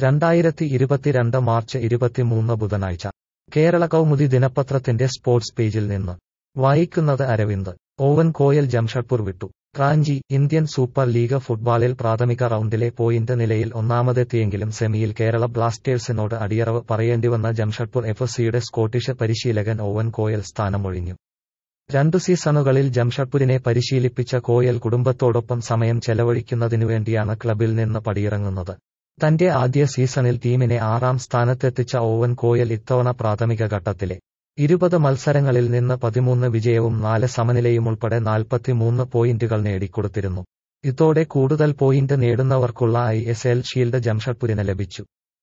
രണ്ടായിരത്തി ഇരുപത്തിരണ്ട് മാർച്ച് ഇരുപത്തിമൂന്ന് ബുധനാഴ്ച കേരള കൗമുദി ദിനപത്രത്തിന്റെ സ്പോർട്സ് പേജിൽ നിന്ന് വായിക്കുന്നത് അരവിന്ദ് ഓവൻ കോയൽ ജംഷഡ്പൂർ വിട്ടു റാഞ്ചി ഇന്ത്യൻ സൂപ്പർ ലീഗ് ഫുട്ബോളിൽ പ്രാഥമിക റൗണ്ടിലെ പോയിന്റ് നിലയിൽ ഒന്നാമതെത്തിയെങ്കിലും സെമിയിൽ കേരള ബ്ലാസ്റ്റേഴ്സിനോട് അടിയറവ് പറയേണ്ടിവന്ന ജംഷഡ്പൂർ എഫ് സിയുടെ സ്കോട്ടിഷ് പരിശീലകൻ ഓവൻ കോയൽ സ്ഥാനമൊഴിഞ്ഞു രണ്ടു സീസണുകളിൽ ജംഷഡ്പൂരിനെ പരിശീലിപ്പിച്ച കോയൽ കുടുംബത്തോടൊപ്പം സമയം ചെലവഴിക്കുന്നതിനുവേണ്ടിയാണ് ക്ലബിൽ നിന്ന് പടിയിറങ്ങുന്നത് തന്റെ ആദ്യ സീസണിൽ ടീമിനെ ആറാം സ്ഥാനത്തെത്തിച്ച ഓവൻ കോയൽ ഇത്തവണ പ്രാഥമിക ഘട്ടത്തിലെ ഇരുപത് മത്സരങ്ങളിൽ നിന്ന് പതിമൂന്ന് വിജയവും നാല് സമനിലയുമുൾപ്പെടെ നാൽപ്പത്തിമൂന്ന് പോയിന്റുകൾ നേടിക്കൊടുത്തിരുന്നു ഇതോടെ കൂടുതൽ പോയിന്റ് നേടുന്നവർക്കുള്ള ഐ എസ് എൽ ഷീൽഡ് ജംഷഡ്പൂരിന് ലഭിച്ചു